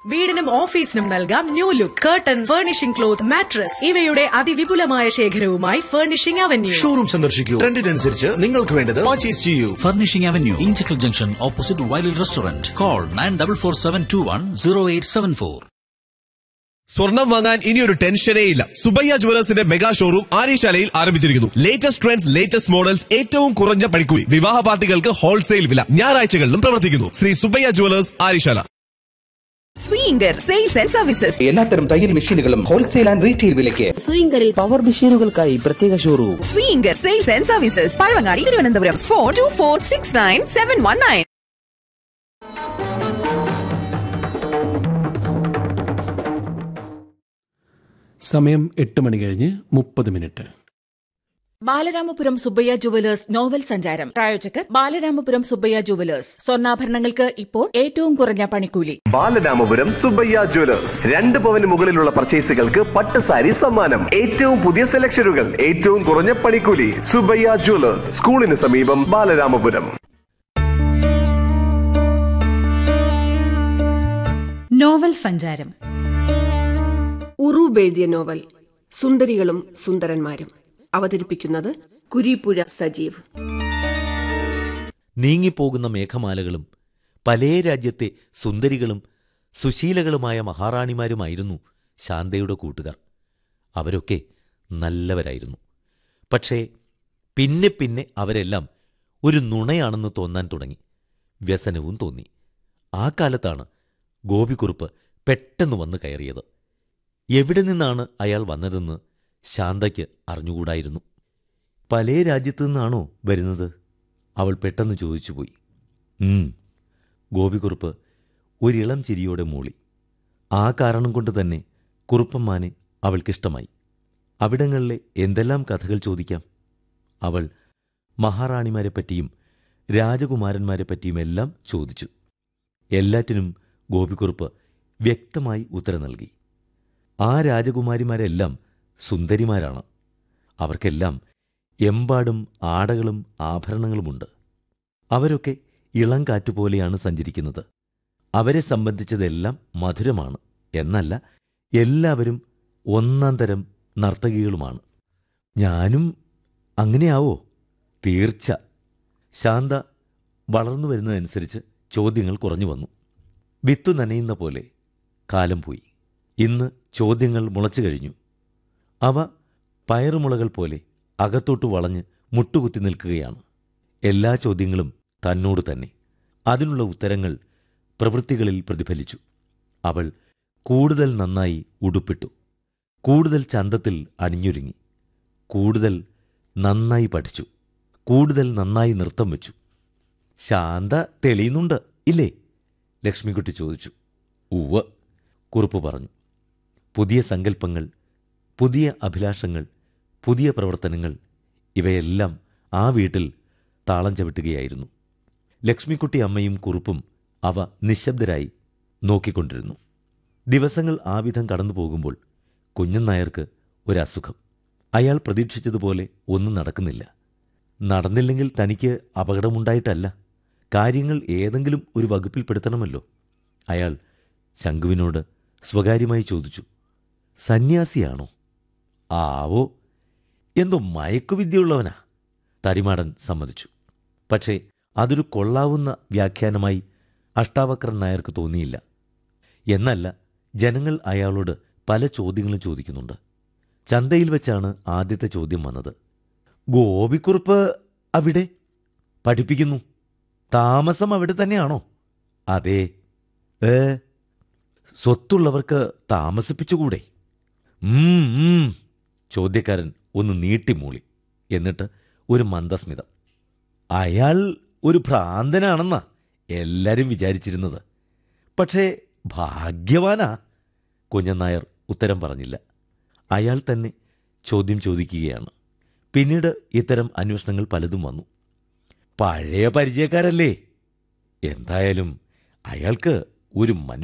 വീടിനും ഓഫീസിനും നൽകാം new look curtain furnishing cloth mattress ഇവയുടെ അതിവിപുലമായ ശേഖരവുമായി ഫർണിഷിംഗ് അവന്യൂ ഷോറൂം സന്ദർശിക്കൂ ട്രെൻഡിനനുസരിച്ച് നിങ്ങൾക്ക് വേണ്ടത് പർച്ചേസ് ചെയ്യൂ Furnishing Avenue, Inchikal Junction, opposite Wiley Restaurant. Call 9447210874. സ്വർണം വാങ്ങാൻ ഇനി ഒരു ടെൻഷനേ ഇല്ല സുബയ്യ ജുവലേഴ്സിന്റെ മെഗാ ഷോറൂം ആര്യശാലയിൽ ആരംഭിച്ചിരിക്കുന്നു ലേറ്റസ്റ്റ് ട്രെൻഡ്സ് ലേറ്റസ്റ്റ് മോഡൽസ് ഏറ്റവും കുറഞ്ഞ പണിക്കൂലി വിവാഹ പാർട്ടികൾക്ക് ഹോൾസെയിൽ വില ഞായറാഴ്ചകളിലും പ്രവർത്തിക്കുന്നു Shri Subbaiah jewellers Aryasala Swinger sales and services എല്ലാത്തരം തയ്യൽ മെഷീനുകളും ഹോൾസെയിൽ ആൻഡ് റീറ്റെയിൽ വിലയ്ക്ക് സ്വിംഗറിൽ പവർ മെഷീനുകൾക്കായി പ്രത്യേക showroom Swinger sales and services Pazhavangadi Thiruvananthapuram four two four six nine seven one nine സമയം എട്ട് മണി കഴിഞ്ഞ് മുപ്പത് minute Balaramapuram Subbaiah jewellers novel സഞ്ചാരം പ്രായോജകർ ബാലരാമപുരം സുബ്ബയ്യ ജുവലേഴ്സ് സ്വർണ്ണാഭരണങ്ങൾക്ക് ഇപ്പോൾ ഏറ്റവും കുറഞ്ഞ പണിക്കൂലി ബാലരാമപുരം സുബയ്യ ജുവലേഴ്സ് രണ്ട് പവന് മുകളിലുള്ള പർച്ചേസുകൾക്ക് പട്ട് സാരി സമ്മാനം ഏറ്റവും പുതിയ സെലക്ഷനുകൾ ഏറ്റവും കുറഞ്ഞ പണിക്കൂലി സുബയ്യ ജുവലേഴ്സ് സ്കൂളിന് സമീപം ബാലരാമപുരം നോവൽ സഞ്ചാരം ഉറൂബ് എഴുതിയ നോവൽ സുന്ദരികളും സുന്ദരന്മാരും അവതരിപ്പിക്കുന്നത് കുരിപ്പുഴ സജീവ് നീങ്ങിപ്പോകുന്ന മേഘമാലകളും പലേ രാജ്യത്തെ സുന്ദരികളും സുശീലകളുമായ മഹാറാണിമാരുമായിരുന്നു ശാന്തയുടെ കൂട്ടുകാർ അവരൊക്കെ നല്ലവരായിരുന്നു പക്ഷേ പിന്നെ പിന്നെ അവരെല്ലാം ഒരു നുണയാണെന്ന് തോന്നാൻ തുടങ്ങി വ്യസനവും തോന്നി ആ കാലത്താണ് ഗോപിക്കുറുപ്പ് പെട്ടെന്ന് വന്ന് കയറിയത് എവിടെ നിന്നാണ് അയാൾ വന്നതെന്ന് ശാന്തയ്ക്ക് അറിഞ്ഞുകൂടായിരുന്നു പലേ രാജ്യത്തു നിന്നാണോ വരുന്നത് അവൾ പെട്ടെന്ന് ചോദിച്ചുപോയി ഉം ഗോപിക്കുറുപ്പ് ഒരിളം ചിരിയോടെ മൂളി ആ കാരണം കൊണ്ട് തന്നെ കുറുപ്പമ്മാനെ അവൾക്കിഷ്ടമായി അവിടങ്ങളിലെ എന്തെല്ലാം കഥകൾ ചോദിക്കാം അവൾ മഹാറാണിമാരെപ്പറ്റിയും രാജകുമാരന്മാരെപ്പറ്റിയുമെല്ലാം ചോദിച്ചു എല്ലാറ്റിനും ഗോപിക്കുറുപ്പ് വ്യക്തമായി ഉത്തരം നൽകി ആ രാജകുമാരിമാരെല്ലാം സുന്ദരിമാരാണ് അവർക്കെല്ലാം എമ്പാടും ആടകളും ആഭരണങ്ങളുമുണ്ട് അവരൊക്കെ ഇളം കാറ്റുപോലെയാണ് സഞ്ചരിക്കുന്നത് അവരെ സംബന്ധിച്ചതെല്ലാം മധുരമാണ് എന്നല്ല എല്ലാവരും ഒന്നാം തരം നർത്തകികളുമാണ് ഞാനും അങ്ങനെയാവോ തീർച്ച ശാന്ത വളർന്നു വരുന്നതനുസരിച്ച് ചോദ്യങ്ങൾ കുറഞ്ഞു വന്നു വിത്തു നനയുന്ന പോലെ കാലം പോയി ഇന്ന് ചോദ്യങ്ങൾ മുളച്ചു കഴിഞ്ഞു അവ പയറുമുളകൾ പോലെ അകത്തോട്ട് വളഞ്ഞ് മുട്ടുകുത്തി നിൽക്കുകയാണ് എല്ലാ ചോദ്യങ്ങളും തന്നോട് തന്നെ അതിനുള്ള ഉത്തരങ്ങൾ പ്രവൃത്തികളിൽ പ്രതിഫലിച്ചു അവൾ കൂടുതൽ നന്നായി ഉടുപ്പിട്ടു കൂടുതൽ ചന്തത്തിൽ അണിഞ്ഞൊരുങ്ങി കൂടുതൽ നന്നായി പഠിച്ചു കൂടുതൽ നന്നായി നൃത്തം വെച്ചു ശാന്ത തെളിയുന്നുണ്ട് ഇല്ലേ ലക്ഷ്മിക്കുട്ടി ചോദിച്ചു ഉവ്വ് കുറുപ്പ് പറഞ്ഞു പുതിയ സങ്കല്പങ്ങൾ പുതിയ അഭിലാഷങ്ങൾ പുതിയ പ്രവർത്തനങ്ങൾ ഇവയെല്ലാം ആ വീട്ടിൽ താളം ചവിട്ടുകയായിരുന്നു ലക്ഷ്മിക്കുട്ടി അമ്മയും കുറുപ്പും അവ നിശബ്ദരായി നോക്കിക്കൊണ്ടിരുന്നു ദിവസങ്ങൾ ആ വിധം കടന്നു പോകുമ്പോൾ കുഞ്ഞൻ നായർക്ക് ഒരസുഖം അയാൾ പ്രതീക്ഷിച്ചതുപോലെ ഒന്നും നടക്കുന്നില്ല നടന്നില്ലെങ്കിൽ തനിക്ക് അപകടമുണ്ടായിട്ടല്ല കാര്യങ്ങൾ ഏതെങ്കിലും ഒരു വകുപ്പിൽപ്പെടുത്തണമല്ലോ അയാൾ ശംഖുവിനോട് സ്വകാര്യമായി ചോദിച്ചു സന്യാസിയാണോ ആവോ എന്തോ മയക്കുവിദ്യയുള്ളവനാ തരിമാടൻ സമ്മതിച്ചു പക്ഷേ അതൊരു കൊള്ളാവുന്ന വ്യാഖ്യാനമായി അഷ്ടാവക്രൻ നായർക്ക് തോന്നിയില്ല എന്നല്ല ജനങ്ങൾ അയാളോട് പല ചോദ്യങ്ങളും ചോദിക്കുന്നുണ്ട് ചന്തയിൽ വെച്ചാണ് ആദ്യത്തെ ചോദ്യം വന്നത് ഗോപിക്കുറുപ്പ് അവിടെ പഠിപ്പിക്കുന്നു താമസം അവിടെ തന്നെയാണോ അതെ ഏ സ്വത്തുള്ളവർക്ക് താമസിപ്പിച്ചുകൂടെ ഉം, ഉം. ചോദ്യക്കാരൻ ഒന്ന് നീട്ടിമൂളി എന്നിട്ട് ഒരു മന്ദസ്മിതം അയാൾ ഒരു ഭ്രാന്തനാണെന്നാ എല്ലാരും വിചാരിച്ചിരുന്നത് പക്ഷേ ഭാഗ്യവാനാ കുഞ്ഞനായർ ഉത്തരം പറഞ്ഞില്ല അയാൾ തന്നെ ചോദ്യം ചോദിക്കുകയാണ് പിന്നീട് ഇത്തരം അന്വേഷണങ്ങൾ പലതും വന്നു പഴയ പരിചയക്കാരല്ലേ എന്തായാലും അയാൾക്ക് ഒരു മനുഷ്യ